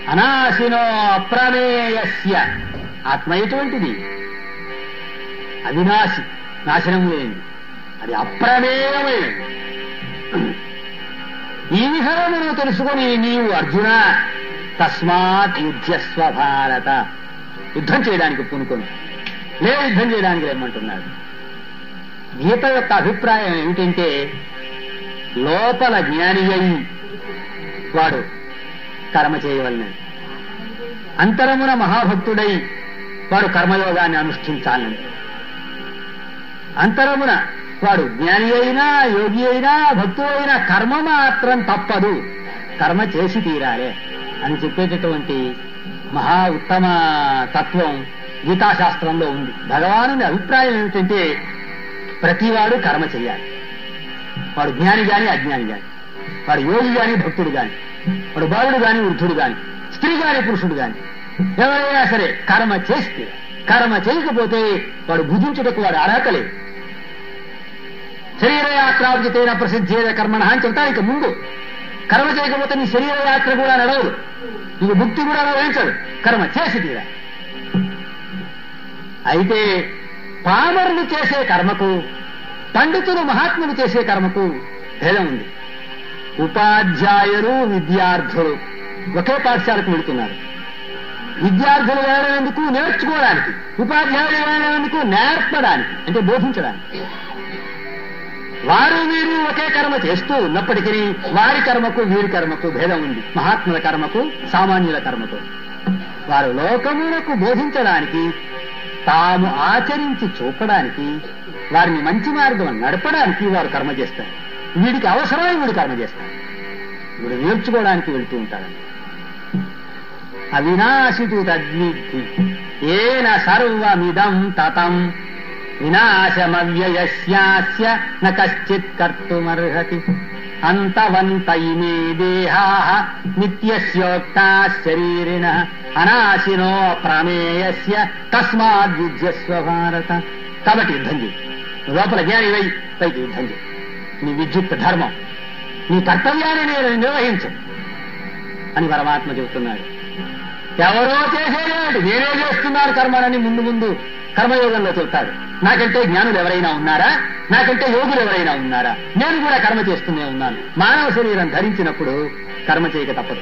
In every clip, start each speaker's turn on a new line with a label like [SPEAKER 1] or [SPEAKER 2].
[SPEAKER 1] అనాశినో అప్రమేయస్య ఆత్మ ఎటువంటిది అవినాశి నాశనం లేనిది అది అప్రమేయమైనది ఈ విహరమును తెలుసుకొని నీవు అర్జున తస్మాత్ యుద్ధస్వ భారత యుద్ధం చేయడానికి పూనుకొని లే యుద్ధం చేయడానికి రమ్మంటున్నాడు గీత యొక్క అభిప్రాయం ఏమిటంటే లోపల జ్ఞాని అయి వాడు కర్మ చేయవలనని అంతరమున మహాభక్తుడై వాడు కర్మయోగాన్ని అనుష్ఠించాలని అంతరమున వాడు జ్ఞాని అయినా యోగి అయినా భక్తుడు అయినా కర్మ మాత్రం తప్పదు కర్మ చేసి తీరాలే అని చెప్పేటటువంటి మహా ఉత్తమ తత్వం గీతాశాస్త్రంలో ఉంది భగవాను అభిప్రాయం ఏమిటంటే ప్రతివాడు కర్మ చెయ్యాలి వాడు జ్ఞాని గాని అజ్ఞాని గాని వాడు యోగి గాని భక్తుడు గాని వాడు బాలుడు గాని వృద్ధుడు గాని స్త్రీ గాని పురుషుడు గాని ఎవరైనా సరే కర్మ చేస్తే కర్మ చేయకపోతే వాడు భుజించుటకు వాడు అర్హత లేదు శరీరయాత్రార్జితైన ప్రసిద్ధేద కర్మణ అని చెప్తాను ఇక ముందు కర్మ చేయకపోతే నీ శరీర యాత్ర కూడా నడవదు నీకు ముక్తి కూడా అనుభవించదు కర్మ చేసి తీరా అయితే పామరులు చేసే కర్మకు పండితులు మహాత్ములు చేసే కర్మకు భేదం ఉంది ఉపాధ్యాయులు విద్యార్థులు ఒకే పాఠశాలకు వెళుతున్నారు విద్యార్థులు వెళ్ళడం ఎందుకు నేర్చుకోవడానికి ఉపాధ్యాయులు వెళ్ళడం ఎందుకు నేర్పడానికి అంటే బోధించడానికి వారు వీరు ఒకే కర్మ చేస్తూ ఉన్నప్పటికీ వారి కర్మకు వీరి కర్మకు భేదం ఉంది మహాత్ముల కర్మకు సామాన్యుల కర్మకు వారు లోకములకు బోధించడానికి తాము ఆచరించి చూపడానికి వారిని మంచి మార్గం నడపడానికి వారు కర్మ చేస్తారు వీడికి అవసరమై వీడు కర్మ చేస్తారు వీడు నేర్చుకోవడానికి వెళుతూ ఉంటారు అవినాశితు తద్విద్ధి ఏన సర్వమిదం తతం వినాశమవ్యయస్యాస్య న కశ్చిత్ కర్తుమర్హతి అంతవంత ఇమే దేహా నిత్యస్యోక్తా శరీరిణ అనాశినో ప్రమేయస్య తస్మాద్యుజ్యస్వ భారత కాబట్టి యుద్ధం చేయి లోపల జ్ఞాని వై పైకి యుద్ధం చేయి నీ విద్యుత్ ధర్మం నీ కర్తవ్యాన్ని నేను నిర్వహించు అని పరమాత్మ చెబుతున్నాడు ఎవరో చేసేదేమిటి నేనే చేస్తున్నాను కర్మనని ముందు ముందు కర్మయోగంలో చెప్తాడు నాకంటే జ్ఞానులు ఎవరైనా ఉన్నారా నాకంటే యోగులు ఎవరైనా ఉన్నారా నేను కూడా కర్మ చేస్తూనే ఉన్నాను మానవ శరీరం ధరించినప్పుడు కర్మ చేయక తప్పదు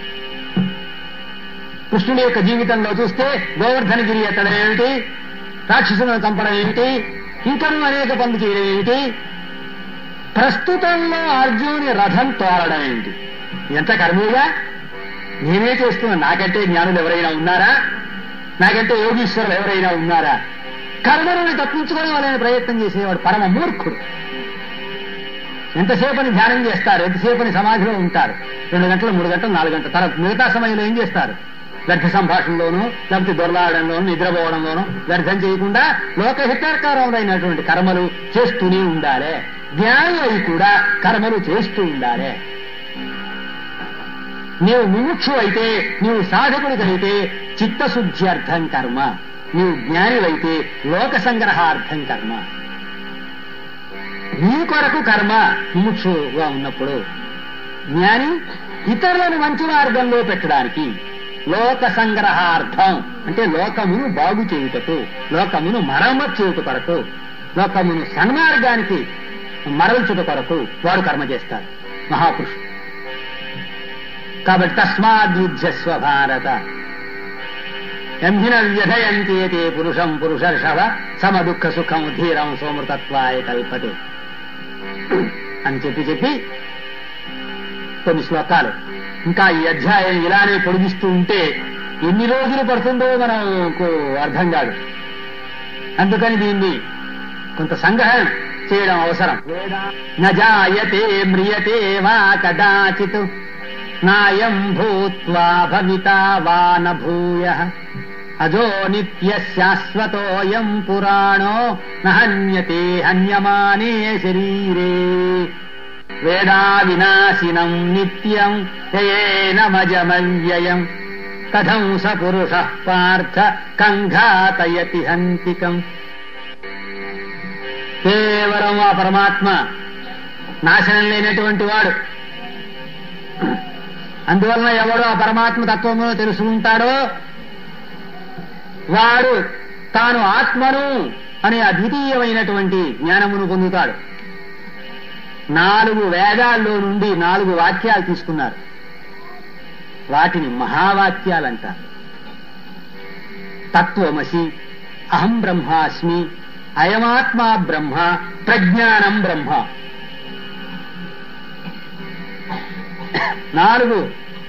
[SPEAKER 1] కృష్ణుడి యొక్క జీవితంలో చూస్తే గోవర్ధనగిరి ఎత్తడం ఏమిటి రాక్షసులను చంపడం ఏమిటి ఇంకనూ అనేక పనులు చేయడం ఏమిటి ప్రస్తుతంలో అర్జునుని రథం తోలడం ఏమిటి ఎంత కర్మీగా నేనే చేస్తున్నా నాకంటే జ్ఞానులు ఎవరైనా ఉన్నారా నాకంటే యోగీశ్వరులు ఎవరైనా ఉన్నారా కర్మలను తప్పించుకోవడం అనే ప్రయత్నం చేసేవాడు పరమ మూర్ఖుడు ఎంతసేపని ధ్యానం చేస్తారు ఎంతసేపని సమాధిలో ఉంటారు రెండు గంటలు మూడు గంటలు నాలుగు గంటలు తర్వాత మిగతా సమయంలో ఏం చేస్తారు వ్యర్థ సంభాషణలోనూ లేకపోతే దొరలాడడంలోనూ నిద్రపోవడంలోనూ వ్యర్థం చేయకుండా లోకహితకరమైనటువంటి కర్మలు చేస్తూనే ఉండాలి జ్ఞాని అయి కూడా కర్మలు చేస్తూ ఉండాలి నీవు ముముక్షు అయితే నీవు సాధకుడికైతే చిత్తశుద్ధి అర్థం కర్మ నీవు జ్ఞానివైతే లోక సంగ్రహార్థం కర్మ నీ కొరకు కర్మ ముముక్షుగా ఉన్నప్పుడు జ్ఞాని ఇతరులను మంచి మార్గంలో పెట్టడానికి లోక సంగ్రహార్థం అంటే లోకమును బాగు చేయుటకు లోకమును మరమ్మతు చేయుట కొరకు లోకమును సన్మార్గానికి మరల్చుట కొరకు వాడు కర్మ చేస్తాడు మహాపురుషుడు కాబట్టి తస్మాద్యుధ్యస్వ భారత ఎంహిన వ్యధయంతి పురుషం పురుషర్షభ సమ దుఃఖ సుఖం ధీరం సోమృతత్వాయ కల్పతే అని చెప్పి చెప్పి కొన్ని శ్లోకాలు ఇంకా ఈ అధ్యాయం ఇలానే పొడిగిస్తూ ఉంటే ఎన్ని రోజులు పడుతుందో మనకు అర్థం కాదు అందుకని దీన్ని కొంత సంగ్రహం చేయడం అవసరం నజాయతే మ్రియతే వా కదాచిత్ నాయం భూత్వా భవితా వా న భూయ అజో నిత్య శాశ్వతోయం పురాణో నహన్యతే హన్యమానే శరీరే వేదా వినాశినం నిత్యం యయేనమజమవ్యయం కథం స పురుష పార్థ కంఘాతయతి హంతికం కేవలం ఆ పరమాత్మ నాశనం లేనటువంటి వాడు అందువలన ఎవడు ఆ పరమాత్మ తత్వమును తెలుసుకుంటాడో వాడు తాను ఆత్మను అనే అద్వితీయమైనటువంటి జ్ఞానమును పొందుతాడు నాలుగు వేదాల్లో నుండి నాలుగు వాక్యాలు తీసుకున్నారు వాటిని మహావాక్యాలంటారు తత్వమసి అహం బ్రహ్మాస్మి అయమాత్మా బ్రహ్మ ప్రజ్ఞానం బ్రహ్మ నాలుగు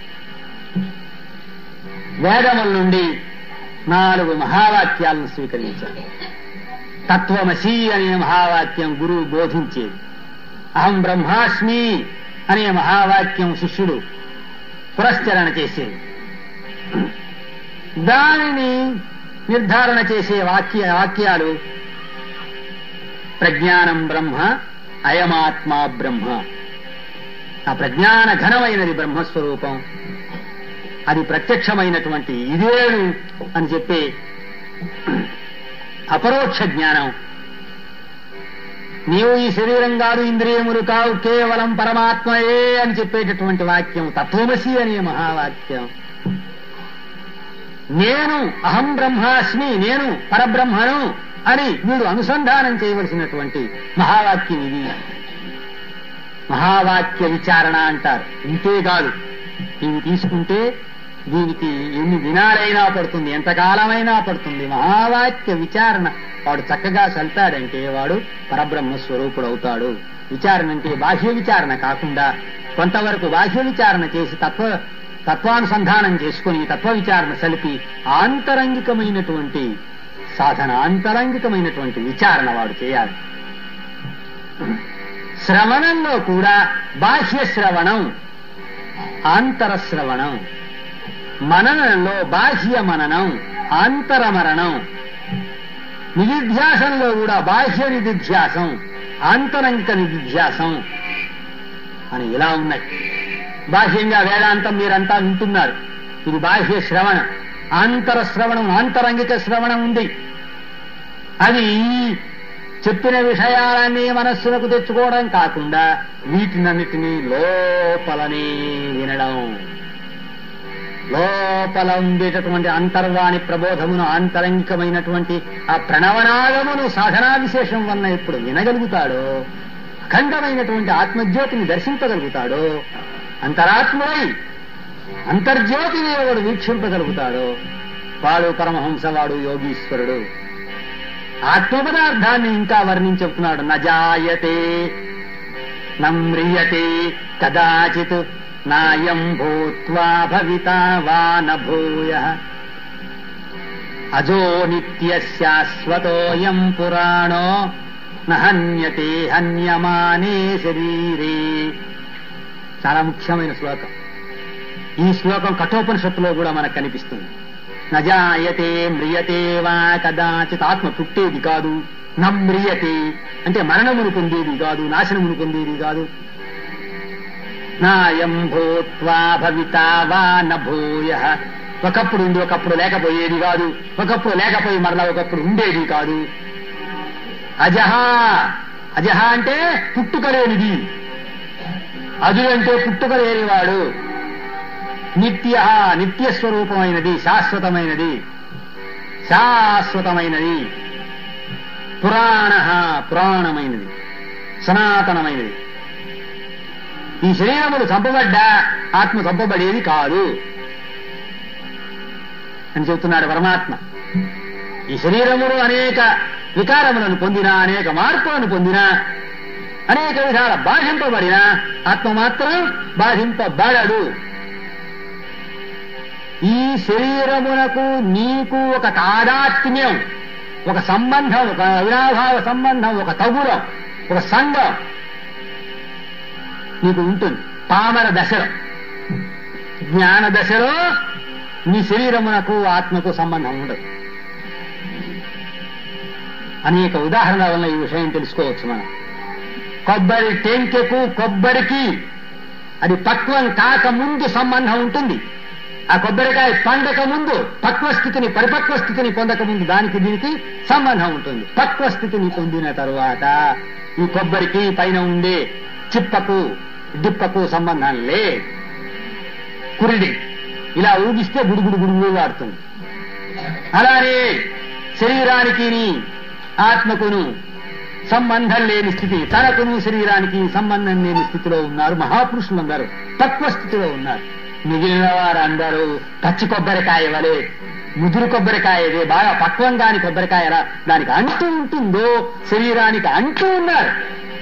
[SPEAKER 1] వేదముల నుండి నాలుగు మహావాక్యాలను స్వీకరించారు తత్వమసి అనే మహావాక్యం గురువు బోధించేది అహం బ్రహ్మాస్మి అనే మహావాక్యం శిష్యుడు పురస్చరణ చేసేది దానిని నిర్ధారణ చేసే వాక్య వాక్యాలు ప్రజ్ఞానం బ్రహ్మ అయమాత్మా బ్రహ్మ ఆ ప్రజ్ఞాన ఘనమైనది బ్రహ్మస్వరూపం అది ప్రత్యక్షమైనటువంటి ఇదేను అని చెప్పే అపరోక్ష జ్ఞానం నీవు ఈ శరీరం కాదు ఇంద్రియములు కావు కేవలం పరమాత్మయే అని చెప్పేటటువంటి వాక్యం తత్వమసి అనే మహావాక్యం నేను అహం బ్రహ్మాస్మి నేను పరబ్రహ్మను అని వీడు అనుసంధానం చేయవలసినటువంటి మహావాక్యం ఇది మహావాక్య విచారణ అంటారు ఇంతే కాదు ఇవి తీసుకుంటే దీనికి ఎన్ని దినాలైనా పడుతుంది ఎంతకాలమైనా పడుతుంది మహావాక్య విచారణ వాడు చక్కగా సల్తాడంటే వాడు పరబ్రహ్మ స్వరూపుడు అవుతాడు విచారణ అంటే బాహ్య విచారణ కాకుండా కొంతవరకు బాహ్య విచారణ చేసి తత్వ తత్వానుసంధానం చేసుకుని తత్వ విచారణ సలిపి ఆంతరంగికమైనటువంటి సాధన ఆంతరంగికమైనటువంటి విచారణ వాడు చేయాలి శ్రవణంలో కూడా బాహ్య శ్రవణం ఆంతర శ్రవణం మననంలో బాహ్య మననం ఆంతరమరణం నిధిధ్యాసంలో కూడా బాహ్య నిధిధ్యాసం ఆంతరంగిక నిధిధ్యాసం అని ఇలా ఉన్నాయి బాహ్యంగా వేదాంతం మీరంతా వింటున్నారు ఇది బాహ్య శ్రవణం ఆంతర శ్రవణం ఆంతరంగిక శ్రవణం ఉంది అది చెప్పిన విషయాలన్నీ మనస్సులకు తెచ్చుకోవడం కాకుండా వీటినన్నిటినీ లోపలనే వినడం లోపల ఉండేటటువంటి అంతర్వాణి ప్రబోధమును ఆంతరంగికమైనటువంటి ఆ ప్రణవనాగమును సాధనా విశేషం వలన ఇప్పుడు వినగలుగుతాడో అఖండమైనటువంటి ఆత్మజ్యోతిని దర్శించగలుగుతాడో అంతరాత్ముడై అంతర్జ్యోతిని ఎవడు వీక్షింపగలుగుతాడో వాడు పరమహంస వాడు యోగీశ్వరుడు ఆత్మ పదార్థాన్ని ఇంకా వర్ణించి చెప్తున్నాడు నజాయతే నమ్రియతే కదాచిత్ నాయం భూత్వా భవితా వా నభూయ అజో నిత్య శాశ్వతోయం పురాణో నహన్యతే హన్యమానే శరీరే చాలా ముఖ్యమైన శ్లోకం ఈ శ్లోకం కఠోపనిషత్తులో కూడా మనకు కనిపిస్తుంది నజాయతే మ్రియతే వా కదాచిత్ ఆత్మ పుట్టేది కాదు నమ్రియతే అంటే మరణమును పొందేది కాదు నాశనమును పొందేది కాదు నాయం భూత్వా భవితా వా నభూయ ఒకప్పుడు ఉండి ఒకప్పుడు లేకపోయేది కాదు ఒకప్పుడు లేకపోయి మరలా ఒకప్పుడు ఉండేది కాదు అజహ అజహ అంటే పుట్టుక లేనిది అజుడంటే పుట్టుక లేనివాడు నిత్య నిత్య స్వరూపమైనది శాశ్వతమైనది శాశ్వతమైనది పురాణ పురాణమైనది సనాతనమైనది ఈ శరీరములు చంపబడ్డా ఆత్మ చంపబడేది కాదు అని చెబుతున్నాడు పరమాత్మ ఈ శరీరములు అనేక వికారములను పొందినా అనేక మార్పులను పొందినా అనేక విధాల బాధింపబడిన ఆత్మ మాత్రం బాధింపబడడు ఈ శరీరమునకు నీకు ఒక తాదాత్మ్యం ఒక సంబంధం ఒక అవినాభావ సంబంధం ఒక తగురం ఒక సంఘం నీకు ఉంటుంది పామర దశలో జ్ఞాన దశలో నీ శరీరమునకు ఆత్మకు సంబంధం ఉండదు అనేక ఉదాహరణల వల్ల ఈ విషయం తెలుసుకోవచ్చు మనం కొబ్బరి టెంకెకు కొబ్బరికి అది పక్వం కాక ముందు సంబంధం ఉంటుంది ఆ కొబ్బరికాయ పండక ముందు పక్వ స్థితిని పరిపక్వ స్థితిని పొందక ముందు దానికి దీనికి సంబంధం ఉంటుంది పక్వ స్థితిని పొందిన తరువాత ఈ కొబ్బరికి పైన ఉండే చిప్పకు డిప్పకు సంబంధం లేదు కురిడి ఇలా ఊగిస్తే గుడుగుడు గుడుగుడు ఆడుతుంది అలానే శరీరానికి ఆత్మకును సంబంధం లేని స్థితి తనకును శరీరానికి సంబంధం లేని స్థితిలో ఉన్నారు మహాపురుషులందరూ తక్కువ స్థితిలో ఉన్నారు మిగిలిన వారందరూ పచ్చి కొబ్బరికాయ వలె ముదురు కొబ్బరికాయదే బాగా పక్వం కాని కొబ్బరికాయ ఎలా దానికి అంటూ ఉంటుందో శరీరానికి అంటూ ఉన్నారు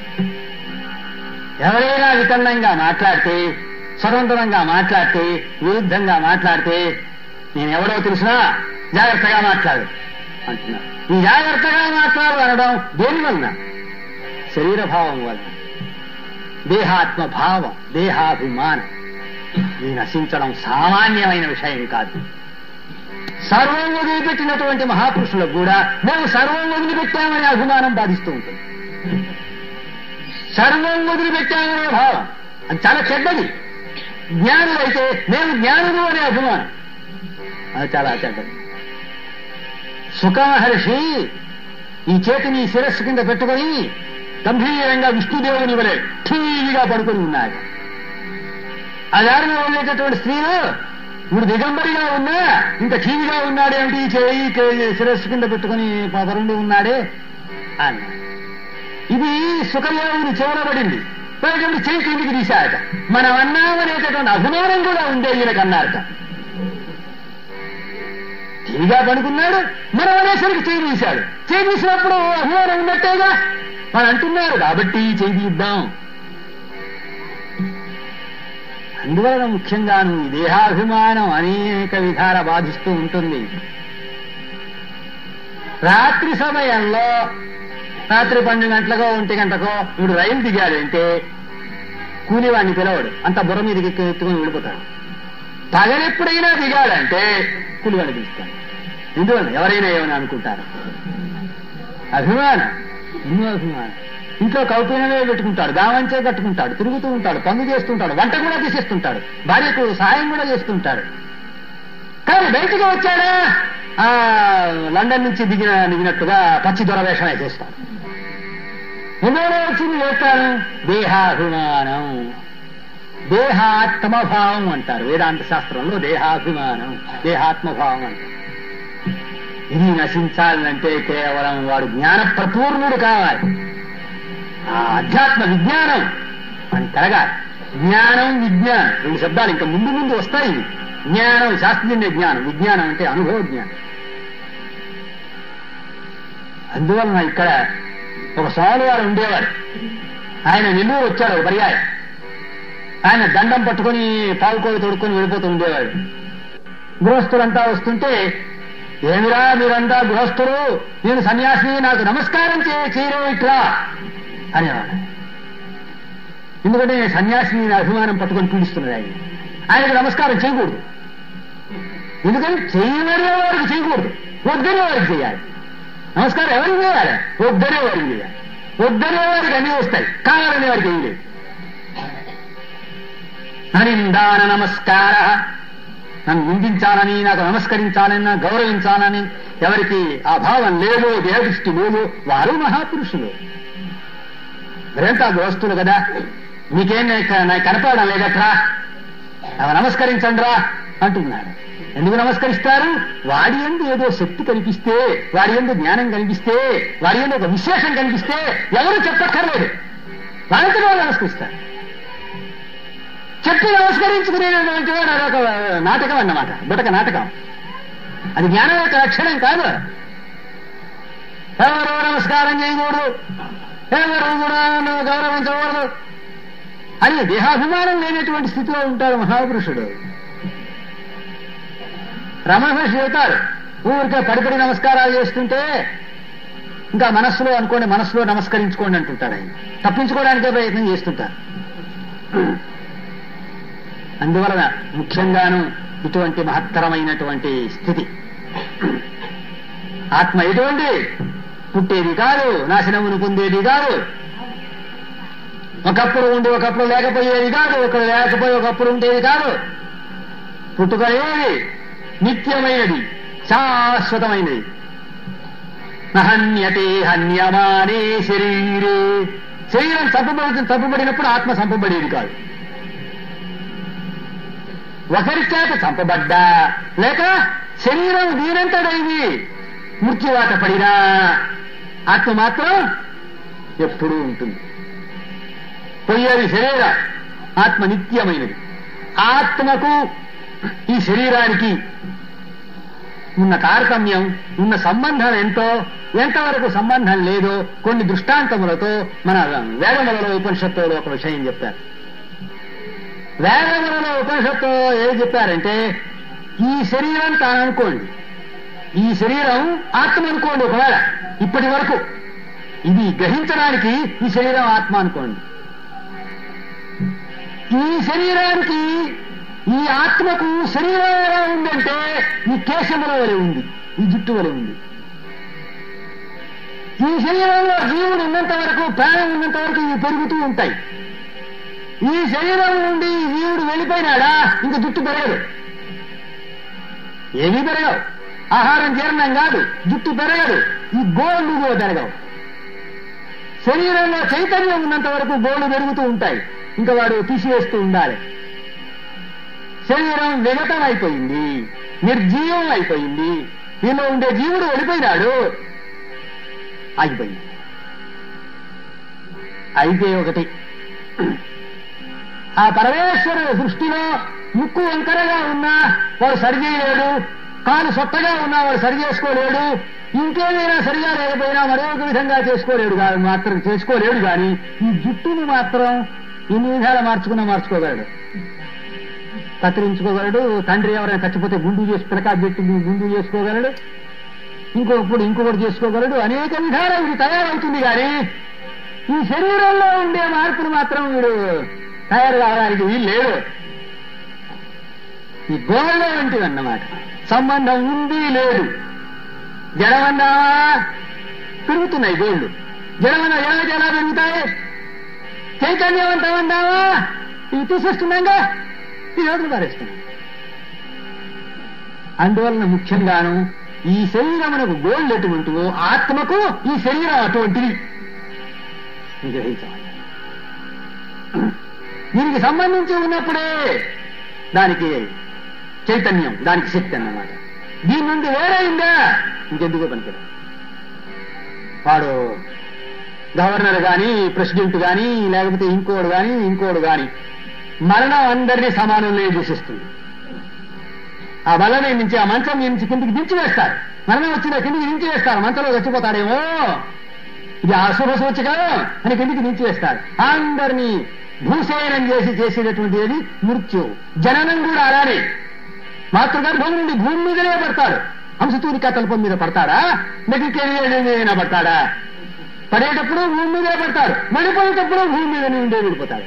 [SPEAKER 1] ఎవరైనా వికల్నంగా మాట్లాడితే స్వతంత్రంగా మాట్లాడితే విరుద్ధంగా మాట్లాడితే నేను ఎవరో తెలిసినా జాగ్రత్తగా మాట్లాడు అంటున్నారు ఈ జాగ్రత్తగా మాట్లాడు అనడం దేని వలన శరీర భావం వలన దేహాత్మ భావం దేహాభిమానం ఇది నశించడం సామాన్యమైన విషయం కాదు సర్వం వదిలిపెట్టినటువంటి మహాపురుషులకు కూడా మేము సర్వం వదిలిపెట్టామనే అభిమానం బాధిస్తూ ఉంటుంది సర్వం వదిలిపెట్టామనే భావం అది చాలా చెడ్డది జ్ఞానులైతే మేము జ్ఞానులు అనే అభిమానం అది చాలా చెడ్డది సుఖమహర్షి ఈ చేతిని శిరస్సు కింద పెట్టుకొని గంభీరంగా విష్ణుదేవుని వలె ఠీవిగా పడుకొని ఉన్నాడు ఆ దారిలో ఉండేటటువంటి స్త్రీలు ఇప్పుడు దిగంబరిగా ఉన్నా ఇంత ఠీవిగా ఉన్నాడేమిటి ఈ చేయి కే- శిరస్సు కింద పెట్టుకొని పరుండి ఉన్నాడే అన్న ఇది సుఖదేవుని చెవులబడింది పైకండి చేయి కిందికి తీశారట మనం అన్నామనేటటువంటి అభిమానం కూడా ఉండే ఈయనకన్నారట టీవీగా పడుకున్నాడు మనం అనేసరికి చేయి తీశాడు చేయి తీసినప్పుడు అభిమానం ఉన్నట్టేగా మనం అంటున్నారు కాబట్టి చేయి తీద్దాం అందువలన ముఖ్యంగాను ఈ దేహాభిమానం అనేక విధాల బాధిస్తూ ఉంటుంది రాత్రి సమయంలో రాత్రి పన్నెండు గంటలకో ఒంటి గంటకో ఇప్పుడు రైలు దిగాడంటే కూలివాడిని పిలవడు అంత బుర్ర మీదకి ఎక్కి- ఎత్తుకొని వెళ్ళిపోతాడు పగలెప్పుడైనా దిగాడంటే కూలివాడిని పిలుస్తాడు ఎందువల్ల ఎవరైనా ఏమని అనుకుంటారు అభిమానం ఎన్నో అభిమానం ఇంట్లో కౌపీనమే పెట్టుకుంటాడు గావంచే కట్టుకుంటాడు తిరుగుతూ ఉంటాడు పనులు చేస్తుంటాడు వంట కూడా తీసేస్తుంటాడు భార్యకు సహాయం కూడా చేస్తుంటాడు కానీ బయటికి వచ్చాడా ఆ లండన్ నుంచి దిగిన దిగినట్టుగా పచ్చి దొరవేషం వేసేస్తాడు ఎందువల్ల వచ్చింది వేస్తాను దేహాభిమానం దేహాత్మభావం అంటారు వేదాంత శాస్త్రంలో దేహాభిమానం దేహాత్మభావం అంటారు ఇది నశించాలంటే కేవలం వాడు జ్ఞాన ప్రపూర్ణుడు కావాలి ఆ అధ్యాత్మ విజ్ఞానం అని కలగాలి జ్ఞానం విజ్ఞానం రెండు శబ్దాలు ఇంకా ముందు ముందు వస్తాయి ఇవి. జ్ఞానం శాస్త్రీయ జ్ఞానం విజ్ఞానం అంటే అనుభవ జ్ఞానం అందువలన ఇక్కడ ఒక స్వామి వారు ఉండేవారు ఆయన నెల్లూరు వచ్చాడు ఒక పర్యాయం ఆయన దండం పట్టుకొని పావుకోవి తొడుక్కొని వెళ్ళిపోతూ ఉండేవాడు గృహస్థులంతా వస్తుంటే ఏమిరా మీరంతా గృహస్థులు నేను సన్యాసిని నాకు నమస్కారం చే చేయడం ఇట్లా అనేవాడు ఎందుకంటే నేను సన్యాసిని నా అభిమానం పట్టుకొని పీడిస్తున్నది ఆయన ఆయనకు నమస్కారం చేయకూడదు ఎందుకని చేయవరే వారికి చేయకూడదు వద్దనే వారికి చేయాలి నమస్కారం ఎవరికి చేయాలి వద్దనే వారికి చేయాలి వద్దనే వారికి అన్ని వస్తాయి కావాలనే వారికి ఏం లేదు అనిందాన నమస్కార నన్ను నిందించాలని నాకు నమస్కరించాలని నాకు గౌరవించాలని ఎవరికి ఆ భావం లేదు దేహదృష్టి లేదు వారు మహాపురుషులు మీరంతా గృహస్థులు కదా మీకేం నాకు నాకు కనపడడం లేదట్రా అవి నమస్కరించండి రా అంటున్నాడు ఎందుకు నమస్కరిస్తారు వాడి ఎందు ఏదో శక్తి కనిపిస్తే వాడి ఎందు జ్ఞానం కనిపిస్తే వాడి ఎందు ఒక విశేషం కనిపిస్తే ఎవరు చెప్పక్కర్లేదు వాళ్ళకి వాళ్ళు నమస్కరిస్తారు చెప్పి నమస్కరించుకునేటువంటి వాడు అదొక నాటకం అన్నమాట బుటక నాటకం అది జ్ఞానం యొక్క లక్షణం కాదు ఎవరు నమస్కారం చేయకూడదు ఎవరు కూడా నువ్వు గౌరవించకూడదు అని దేహాభిమానం లేనటువంటి స్థితిలో ఉంటాడు మహాపురుషుడు రమణ మహర్షి చెబుతారు ఊరికే పడిపడి నమస్కారాలు చేస్తుంటే ఇంకా మనస్సులో అనుకోండి మనస్సులో నమస్కరించుకోండి అంటుంటాడు ఆయన తప్పించుకోవడానికే ప్రయత్నం చేస్తుంటారు అందువలన ముఖ్యంగాను ఇటువంటి మహత్తరమైనటువంటి స్థితి ఆత్మ ఎటువంటి పుట్టేది కాదు నాశనమును పొందేది కాదు ఒకప్పుడు ఉండి ఒకప్పుడు లేకపోయేది కాదు ఒకడు లేకపోయి ఒకప్పుడు ఉండేది కాదు పుట్టుక ఏది నిత్యమైనది శాశ్వతమైనది నహన్యతే హన్యమానే శరీరే శరీరం చంపబడి చంపబడినప్పుడు ఆత్మ చంపబడేది కాదు ఒకరి చేత చంపబడ్డా లేక శరీరం దీనంతడైంది మృత్యువాత పడినా ఆత్మ మాత్రం ఎప్పుడూ ఉంటుంది పోయేది శరీరం ఆత్మ నిత్యమైనది ఆత్మకు ఈ శరీరానికి ఉన్న తారతమ్యం ఉన్న సంబంధం ఎంతో ఎంతవరకు సంబంధం లేదో కొన్ని దృష్టాంతములతో మన వేదములలో ఉపనిషత్తులో ఒక విషయం చెప్పారు వేదములలో ఉపనిషత్తు ఏం చెప్పారంటే ఈ శరీరం తాను అనుకోండి ఈ శరీరం ఆత్మ అనుకోండి ఒకవేళ ఇప్పటి వరకు ఇది గ్రహించడానికి ఈ శరీరం ఆత్మ అనుకోండి ఈ శరీరానికి ఈ ఆత్మకు శరీరం ఎలా ఉందంటే ఈ కేశముల వలె ఉంది ఈ జుట్టు వలె ఉంది ఈ శరీరంలో జీవుడు ఉన్నంత వరకు ప్రాణం ఉన్నంత వరకు ఇవి పెరుగుతూ ఉంటాయి ఈ శరీరం నుండి ఈ జీవుడు వెళ్ళిపోయినాడా ఇంక జుట్టు పెరగదు ఏమీ పెరగవు ఆహారం జీర్ణం కాదు జుట్టు పెరగదు ఈ గోళ్ళు కూడా పెరగవు శరీరంలో చైతన్యం ఉన్నంత వరకు గోళ్ళు పెరుగుతూ ఉంటాయి ఇంకా వాడు తీసివేస్తూ ఉండాలి శరీరం విగతం అయిపోయింది నిర్జీవం అయిపోయింది దీనిలో ఉండే జీవుడు వెళ్ళిపోయినాడు ఆగిపోయింది అయితే ఒకటి ఆ పరమేశ్వరుడు దృష్టిలో ముక్కు వంకరగా ఉన్నా వాడు సరి చేయలేడు కాలు సొట్టగా ఉన్నా వాడు సరి చేసుకోలేడు ఇంకేమైనా సరిగా లేకపోయినా మరొక విధంగా చేసుకోలేడు కాదు మాత్రం చేసుకోలేడు కానీ ఈ జుట్టును మాత్రం ఎన్ని విధాలు మార్చుకున్నా మార్చుకోగలడు కత్తిరించుకోగలడు తండ్రి ఎవరైనా చచ్చిపోతే గుండు చేసి పిలకా పెట్టి గుండు చేసుకోగలడు ఇంకొకప్పుడు ఇంకొకటి చేసుకోగలడు అనేక విధాలు ఇది తయారవుతుంది కానీ ఈ శరీరంలో ఉండే మార్పులు మాత్రం వీడు తయారు కావడానికి వీలు లేడు ఈ గోళ్ళ వంటివి అన్నమాట సంబంధం ఉంది లేదు జడమన్నావా పెరుగుతున్నాయి గోళ్ళు జడమన్నా ఎలా ఎలా పెరుగుతాయి చైతన్యవంతమన్నావా ఇవి తీసేస్తున్నాగా ఈ రోజులు పారేస్తున్నాం అందువలన ముఖ్యంగాను ఈ శరీరమునకు గోళ్ళు ఎటువంటివో ఆత్మకు ఈ శరీరం అటువంటిది ఇది గ్రహించాలి దీనికి సంబంధించి ఉన్నప్పుడే దానికి చైతన్యం దానికి శక్తి అన్నమాట దీని నుండి వేరైందా ఇంకెందుకో పనికిరా వాడు గవర్నర్ గాని ప్రెసిడెంట్ గాని లేకపోతే ఇంకోడు గాని ఇంకోడు గాని మరణం అందరినీ సమానంలో దూషిస్తుంది ఆ బలమే నుంచి ఆ మంచం మీద నుంచి కిందికి దించి వేస్తారు మరణం వచ్చిన కిందికి దించి వేస్తారు మంచంలో చచ్చిపోతాడేమో ఇది అశుభ సూచకం అని కిందికి దించి వేస్తారు అందరినీ భూసేనం చేసి చేసేటటువంటి ఏది మృత్యు జననం కూడా అలానే మాతృగర్భం నుండి భూమి మీదనే పడతాడు హంసతూరిక తలుపం మీద పడతాడా నెగికేనా పడతాడా పడేటప్పుడు భూమి మీదే పడతాడు వెళ్ళిపోయేటప్పుడు భూమి మీద నుండే విడిపోతాడు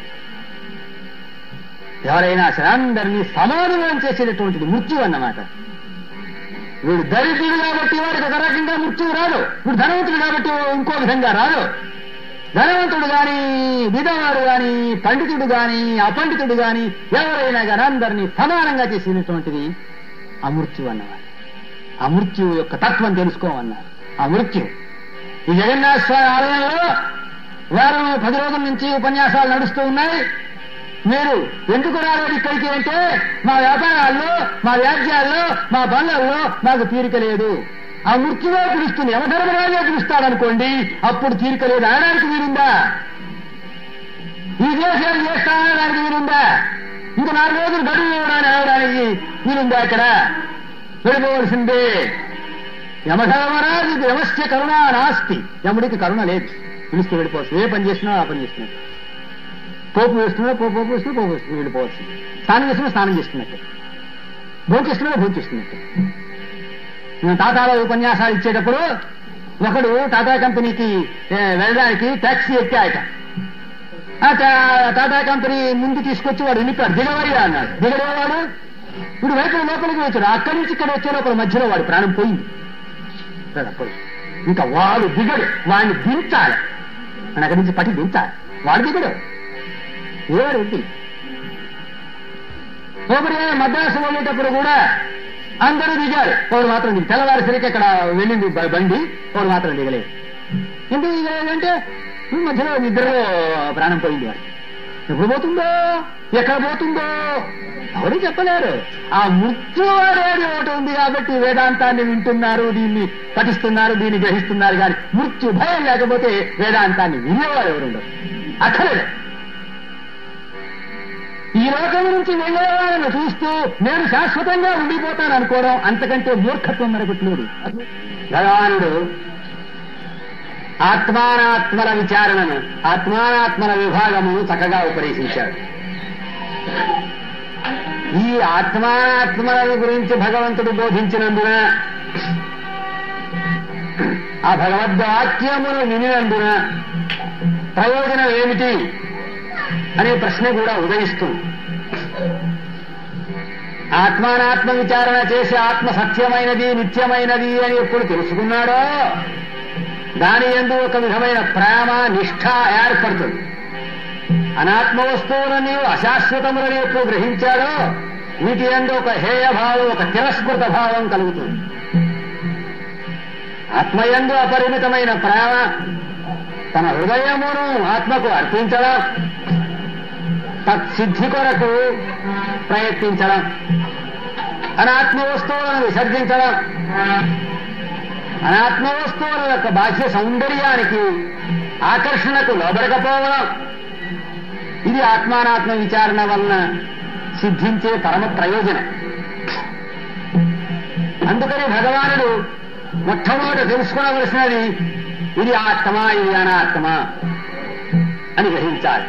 [SPEAKER 1] ఎవరైనా సరే అందరినీ సమానం చేసేటటువంటిది మృత్యు అన్నమాట వీడు దరిద్రుడు కాబట్టి వాడికి ఒక రకంగా మృత్యువు రాదు వీడు ధనవంతుడు కాబట్టి ఇంకో విధంగా రాదు ధనవంతుడు గాని విధవాడు గాని పండితుడు గాని అపండితుడు గాని ఎవరైనా కానీ అందరినీ సమానంగా చేసినటువంటిది అమృత్యు అన్నమాట అమృత్యువు యొక్క తత్వం తెలుసుకోమన్నారు అమృత్యు ఈ జగన్నాథ స్వామి ఆలయంలో వారం పది రోజుల నుంచి ఉపన్యాసాలు నడుస్తూ ఉన్నాయి మీరు ఎందుకు రాలేదు ఇక్కడికి అంటే మా వ్యాపారాల్లో మా వ్యాజ్యాల్లో మా పనులలో మాకు తీరిక లేదు ఆ మృత్యువే పిలుస్తుంది యమధర్మరాజే పిలుస్తాడనుకోండి అప్పుడు తీరిక లేదు అనడానికి వీరుందా ఈ దేశాలు చేస్తానడానికి వీరుందా ఇంకా నాలుగు రోజులు గడువు ఇవ్వడానికి అనడానికి వీరుందా ఇక్కడ వెళ్ళిపోవలసిందే యమధర్మరాజు యమస్య కరుణ నాస్తి యముడికి కరుణ లేదు పిలుస్తూ వెళ్ళిపోవచ్చు ఏ పని చేసినా ఆ పని చేస్తున్నట్టు పోపు వేస్తున్నా పోపు పోపు వేస్తున్నా పోపు వేస్తున్నా వెళ్ళిపోవచ్చు స్నానం చేస్తున్నా స్నానం చేస్తున్నట్టు భోజనం చేస్తున్నా భోజనం చేస్తున్నట్టు మేము టాటాలో ఉపన్యాసాలు ఇచ్చేటప్పుడు ఒకడు టాటా కంపెనీకి ఏ, వెళ్ళడానికి ట్యాక్సీ ఎక్కాయట ఆ టా- టాటా కంపెనీ ముందు తీసుకొచ్చి వాడు వెళ్ళిపోయాడు దిగవయ్యా అన్నాడు దిగడేవాడు ఇప్పుడు వైపు లోపలికి వచ్చాడు అక్కడి నుంచి ఇక్కడ వచ్చే లోపల మధ్యలో వాడి ప్రాణం పోయింది ఇక్కడ పోయి. ఇంకా వాడు దిగడు వాడిని దించాలి అని అక్కడి నుంచి పట్టి దించాలి వాడు దిగడు ఏవాడు వద్దు ఒకరి మద్రాసు వెళ్ళేటప్పుడు కూడా అందరూ దిగారు ఒకడు మాత్రం దిగి తెల్లవారిసరికి అక్కడ వెళ్ళింది బ- బండి ఒకడు మాత్రం దిగలేదు ఎందుకు దిగలేదంటే ఈ మధ్యలో నిద్రలో ప్రాణం పోయింది వాడు ఎప్పుడు పోతుందో ఎక్కడ పోతుందో ఎవరు చెప్పలేరు ఆ మృత్యు అనేది ఒకటి ఉంది కాబట్టి వేదాంతాన్ని వింటున్నారు దీన్ని పఠిస్తున్నారు దీన్ని గ్రహిస్తున్నారు కానీ మృత్యు భయం లేకపోతే వేదాంతాన్ని వినేవారు ఎవరుండరు అక్కర్లేదు ఈ లోకం నుంచి వెళ్ళేవాళ్ళను చూస్తూ నేను శాశ్వతంగా ఉండిపోతాను అనుకోవడం అంతకంటే మూర్ఖత్వం మరొకటి లేదు భగవానుడు ఆత్మానాత్మల విచారణను ఆత్మానాత్మల విభాగమును చక్కగా ఉపదేశించాడు ఈ ఆత్మానాత్మల గురించి భగవంతుడు బోధించినందున ఆ భగవద్వాక్యమును వినినందున ప్రయోజనం ఏమిటి అనే ప్రశ్న కూడా ఉదయిస్తుంది ఆత్మానాత్మ విచారణ చేసి ఆత్మ సత్యమైనది నిత్యమైనది అని ఎప్పుడు తెలుసుకున్నాడో దాని ఎందు ఒక విధమైన ప్రేమ నిష్ఠ ఏర్పడుతుంది అనాత్మ వస్తువులని అశాశ్వతములని ఎప్పుడు గ్రహించాడో వీటి ఎందు ఒక హేయ భావం ఒక తిరస్కృత భావం కలుగుతుంది ఆత్మయందు అపరిమితమైన ప్రేమ తన హృదయమును ఆత్మకు అర్పించడం తత్సిద్ధి కొరకు ప్రయత్నించడం అనాత్మ వస్తువులను విసర్జించడం అనాత్మ వస్తువుల యొక్క బాహ్య సౌందర్యానికి ఆకర్షణకు లోబడకపోవడం ఇది ఆత్మానాత్మ విచారణ వలన సిద్ధించే పరమ ప్రయోజనం అందుకని భగవానుడు మొట్టమొదట తెలుసుకోవలసినది ఇది ఆత్మ ఇది అనాత్మ అని గ్రహించాలి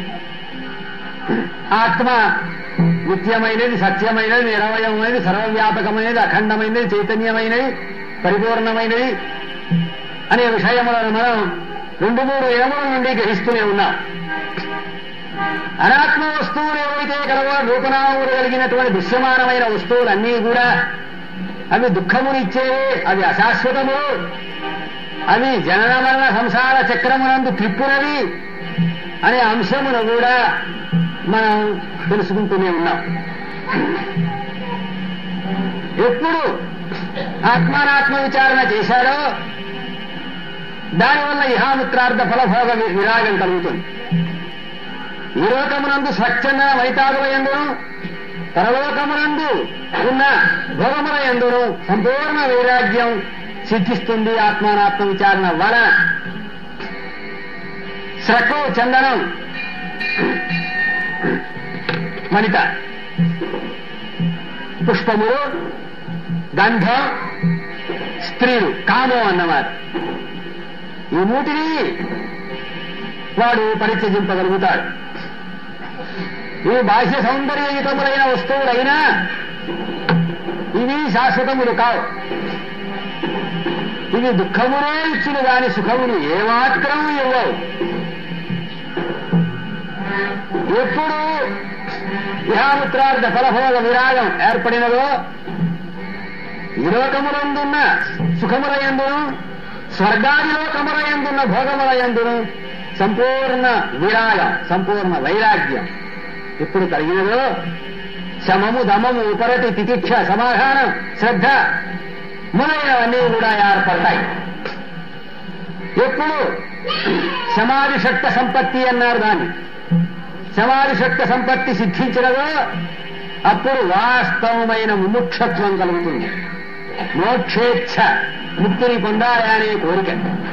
[SPEAKER 1] ఆత్మ నిత్యమైనది సత్యమైనది నిరవయమైనది సర్వవ్యాపకమైనది అఖండమైనది చైతన్యమైనది పరిపూర్ణమైనది అనే విషయములను మనం రెండు మూడు ఏముల నుండి గ్రహిస్తూనే ఉన్నాం అనాత్మ వస్తువులు ఏవైతే కలవో రూపనామములు కలిగినటువంటి దృశ్యమానమైన వస్తువులన్నీ కూడా అవి దుఃఖమునిచ్చేవి అవి అశాశ్వతములు అవి జనన మరణ సంసార చక్రమునందు త్రిప్పునవి అనే అంశమును కూడా మనం తెలుసుకుంటూనే ఉన్నాం ఎప్పుడు ఆత్మానాత్మ విచారణ చేశాడో దానివల్ల ఇహామిత్రార్థ ఫలభోగ వి- విరాగం కలుగుతుంది ఈ లోకమునందు స్వచ్ఛంద వైతాగుల ఎందును పరలోకమునందు ఉన్న భోగముల ఎందును సంపూర్ణ వైరాగ్యం సిద్ధిస్తుంది ఆత్మానాత్మ విచారణ వలన స్రక్కు చందనం వనిత పుష్పములు గంధం స్త్రీలు కామం అన్నమాట ఈ మూటిని వాడు పరిత్యజింపగలుగుతాడు ఇవి బాహ్య సౌందర్యయుతములైన వస్తువులైనా ఇవి శాశ్వతములు కావు ఇవి దుఃఖమునే ఇచ్చును గాని సుఖమును ఏమాత్రం ఇవ్వవు ఎప్పుడు ఇహామిత్రార్థ ఫలభోగ విరాగం ఏర్పడినదో ఈ లోకములందున్న సుఖముల ఎందును స్వర్గాది లోకముల ఎందున్న భోగముల ఎందును సంపూర్ణ విరాగం సంపూర్ణ వైరాగ్యం ఎప్పుడు కలిగినదో శమము దమము ఉపరటి తితిక్ష సమాధానం శ్రద్ధ మొదలైనవన్నీ కూడా ఏర్పడతాయి ఎప్పుడు సమాధి శక్త సంపత్తి అన్నారు దాన్ని సమాధి శక్త సంపత్తి సిద్ధించినదో అప్పుడు వాస్తవమైన ముముక్షత్వం కలుగుతుంది మోక్షేచ్ఛ ముక్తిని పొందాలి అనే కోరిక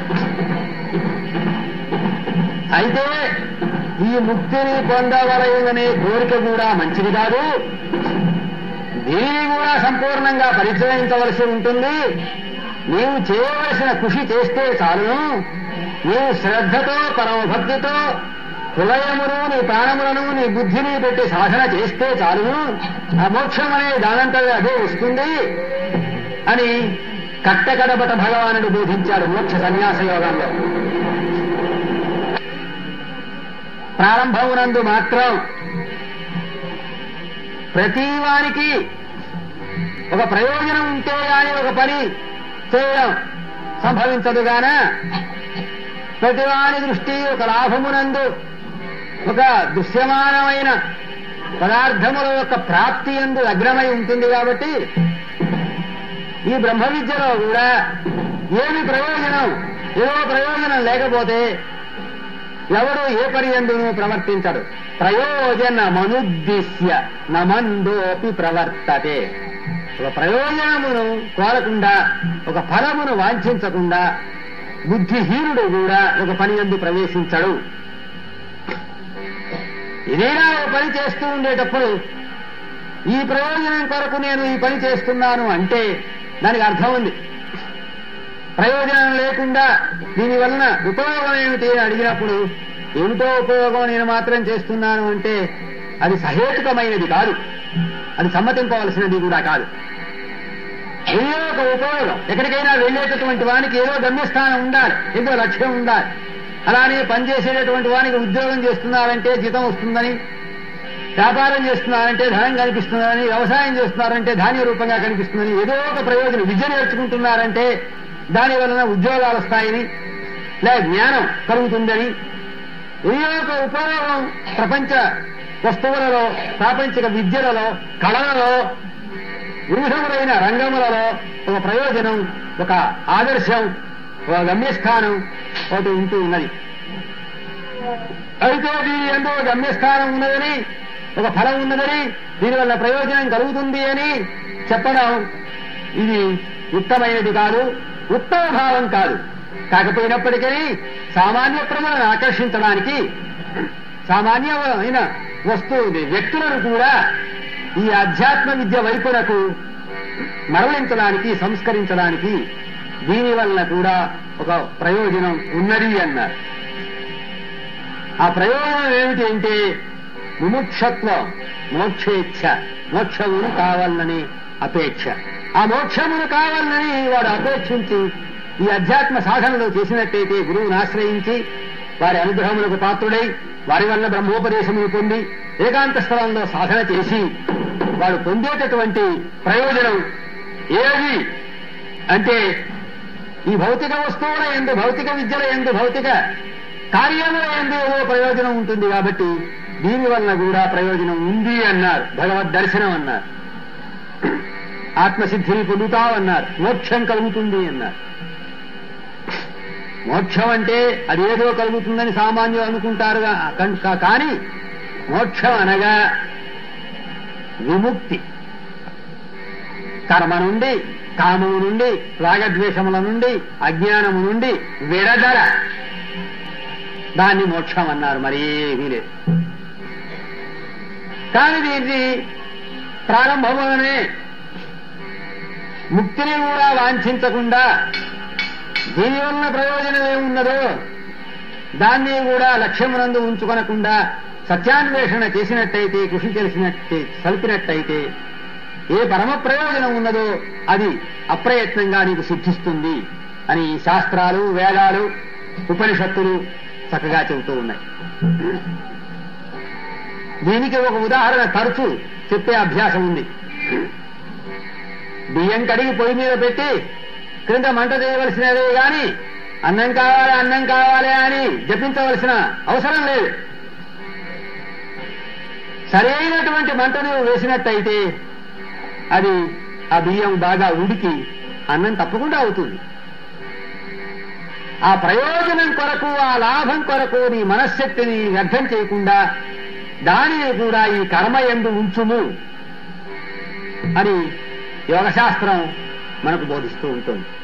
[SPEAKER 1] అయితే ఈ ముక్తిని పొందవలయనే కోరిక కూడా మంచిది కాదు దీనిని కూడా సంపూర్ణంగా పరిచయించవలసి ఉంటుంది నీవు చేయవలసిన కృషి చేస్తే చాలును నీవు శ్రద్ధతో పరమభక్తితో హృదయమును నీ ప్రాణములను నీ బుద్ధిని పెట్టి సాధన చేస్తే చాలును ఆ మోక్షం అనే దానంతగా అదే వస్తుంది అని కట్టకడబట భగవానుడు బోధించాడు మోక్ష సన్యాస యోగంలో ప్రారంభమునందు మాత్రం ప్రతి వారికి ఒక ప్రయోజనం ఉంటే గాని ఒక పని చేయడం సంభవించదు గాన ప్రతివాని దృష్టి ఒక లాభమునందు ఒక దృశ్యమానమైన పదార్థముల యొక్క ప్రాప్తి ఎందు అగ్రమై ఉంటుంది కాబట్టి ఈ బ్రహ్మ విద్యలో కూడా ఏమి ప్రయోజనం ఏదో ప్రయోజనం లేకపోతే ఎవడు ఏ పని ఎందును ప్రవర్తించడు ప్రయోజనమనుద్దిశ్య నమందోపి ప్రవర్తతే ఒక ప్రయోజనమును కోరకుండా ఒక ఫలమును వాంఛించకుండా బుద్ధిహీనుడు కూడా ఒక పని ఎందు ప్రవేశించడు ఏదైనా ఒక పని చేస్తూ ఉండేటప్పుడు ఈ ప్రయోజనం కొరకు నేను ఈ పని చేస్తున్నాను అంటే దానికి అర్థం ఉంది ప్రయోజనం లేకుండా దీని వలన ఉపయోగం ఏమిటి అని అడిగినప్పుడు ఏమిటో ఉపయోగం నేను మాత్రం చేస్తున్నాను అంటే అది సహేతుకమైనది కాదు అది సమ్మతింపవలసినది కూడా కాదు ఏదో ఒక ఉపయోగం ఎక్కడికైనా వెళ్ళేటటువంటి వానికి ఏదో గమ్యస్థానం ఉండాలి ఏదో లక్ష్యం ఉండాలి అలానే పనిచేసేటటువంటి వానికి ఉద్యోగం చేస్తున్నారంటే జీతం వస్తుందని వ్యాపారం చేస్తున్నారంటే ధనం కనిపిస్తుందని వ్యవసాయం చేస్తున్నారంటే ధాన్య రూపంగా కనిపిస్తుందని ఏదో ఒక ప్రయోజనం విద్య నేర్చుకుంటున్నారంటే దాని వలన ఉద్యోగాలు వస్తాయని లేదా జ్ఞానం కలుగుతుందని ఏదో ఒక ఉపయోగం ప్రపంచ వస్తువులలో ప్రాపంచిక విద్యలలో కళలలో వివిధములైన రంగములలో ఒక ప్రయోజనం ఒక ఆదర్శం ఒక గమ్యస్థానం ఒకటి ఉంటూ ఉన్నది అయితే దీని ఎంతో గమ్యస్థానం ఉన్నదని ఒక ఫలం ఉన్నదని దీనివల్ల ప్రయోజనం కలుగుతుంది అని చెప్పడం ఇది యుక్తమైనది కాదు ఉత్తమ భావం కాదు కాకపోయినప్పటికీ సామాన్య ప్రజలను ఆకర్షించడానికి సామాన్యమైన వస్తువుని వ్యక్తులను కూడా ఈ అధ్యాత్మ విద్య వైపునకు మరలించడానికి సంస్కరించడానికి దీని వలన కూడా ఒక ప్రయోజనం ఉన్నది అన్నారు ఆ ప్రయోజనం ఏమిటి అంటే ముముక్షత్వం మోక్షేచ్ఛ మోక్షమును కావాలని అపేక్ష ఆ మోక్షమును కావాలని వాడు అపేక్షించి ఈ అధ్యాత్మ సాధనలో చేసినట్టయితే గురువును ఆశ్రయించి వారి అనుగ్రహములకు పాత్రుడై వారి వల్ల బ్రహ్మోపదేశమును పొంది ఏకాంత స్థలంలో సాధన చేసి వాడు పొందేటటువంటి ప్రయోజనం ఏది అంటే ఈ భౌతిక వస్తువుల ఎందు భౌతిక విద్యల ఎందు భౌతిక కార్యముల ఎందు ఏదో ప్రయోజనం ఉంటుంది కాబట్టి దీని వలన కూడా ప్రయోజనం ఉంది అన్నారు భగవద్ దర్శనం అన్నారు ఆత్మసిద్ధిని పొందుతావన్నారు మోక్షం కలుగుతుంది అన్నారు మోక్షం అంటే అదేదో కలుగుతుందని సామాన్యులు అనుకుంటారు కానీ మోక్షం అనగా విముక్తి కర్మ నుండి కామము నుండి రాగద్వేషముల నుండి అజ్ఞానము నుండి విడదల దాన్ని మోక్షం అన్నారు మరి ఏమీ లేదు కానీ దీన్ని ప్రారంభంలోనే ముక్తిని కూడా వాంఛించకుండా దీని వలన ప్రయోజనం ఏమున్నదో దాన్ని కూడా లక్ష్యమునందు ఉంచుకొనకుండా సత్యాన్వేషణ చేసినట్టయితే కృషి తెలిసినట్టే సలిపినట్టయితే ఏ పరమ ప్రయోజనం ఉన్నదో అది అప్రయత్నంగా నీకు సిద్ధిస్తుంది అని శాస్త్రాలు వేదాలు ఉపనిషత్తులు చక్కగా చెబుతూ ఉన్నాయి దీనికి ఒక ఉదాహరణ తరచు చెప్పే అభ్యాసం ఉంది బియ్యం కడిగి పొయ్యి మీద పెట్టి క్రింద మంట చేయవలసినదే గాని అన్నం కావాలి అన్నం కావాలి అని జపించవలసిన అవసరం లేదు సరైనటువంటి మంటను వేసినట్టయితే అది ఆ బియ్యం బాగా ఉడికి అన్నం తప్పకుండా అవుతుంది ఆ ప్రయోజనం కొరకు ఆ లాభం కొరకు నీ మనశ్శక్తిని వ్యర్థం చేయకుండా దానిని కూడా ఈ కర్మ ఎందు ఉంచుము అని యోగశాస్త్రం మనకు బోధిస్తూ ఉంటుంది